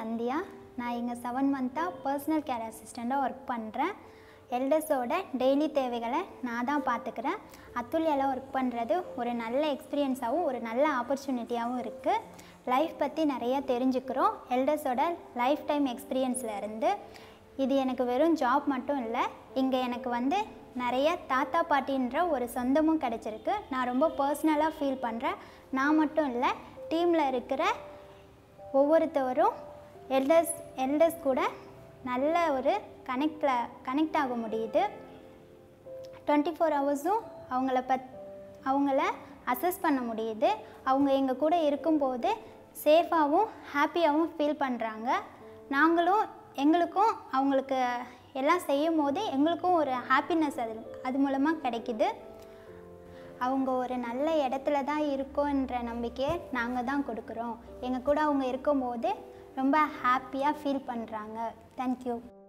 சந்தியா நான் இங்கே செவன் மந்த்தாக பர்சனல் கேர் அசிஸ்டண்ட்டாக ஒர்க் பண்ணுறேன் எல்டர்ஸோட டெய்லி தேவைகளை நான் தான் பார்த்துக்கிறேன் அத்துலியாவில் ஒர்க் பண்ணுறது ஒரு நல்ல எக்ஸ்பீரியன்ஸாகவும் ஒரு நல்ல ஆப்பர்ச்சுனிட்டியாகவும் இருக்குது லைஃப் பற்றி நிறைய தெரிஞ்சுக்கிறோம் எல்டர்ஸோட லைஃப் டைம் எக்ஸ்பீரியன்ஸில் இருந்து இது எனக்கு வெறும் ஜாப் மட்டும் இல்லை இங்கே எனக்கு வந்து நிறைய தாத்தா பாட்டின்ற ஒரு சொந்தமும் கிடச்சிருக்கு நான் ரொம்ப பர்சனலாக ஃபீல் பண்ணுறேன் நான் மட்டும் இல்லை டீமில் இருக்கிற ஒவ்வொருத்தவரும் எல்டர்ஸ் எல்டர்ஸ் கூட நல்ல ஒரு கனெக்டில் கனெக்ட் ஆக முடியுது டுவெண்ட்டி ஃபோர் ஹவர்ஸும் அவங்கள பத் அவங்கள அசஸ் பண்ண முடியுது அவங்க எங்கள் கூட இருக்கும்போது சேஃபாகவும் ஹாப்பியாகவும் ஃபீல் பண்ணுறாங்க நாங்களும் எங்களுக்கும் அவங்களுக்கு எல்லாம் செய்யும் போது எங்களுக்கும் ஒரு ஹாப்பினஸ் அது அது மூலமாக கிடைக்குது அவங்க ஒரு நல்ல இடத்துல தான் இருக்கோன்ற நம்பிக்கையை நாங்கள் தான் கொடுக்குறோம் எங்கள் கூட அவங்க இருக்கும்போது ரொம்ப ஹாப்பியாக ஃபீல் பண்ணுறாங்க தேங்க்யூ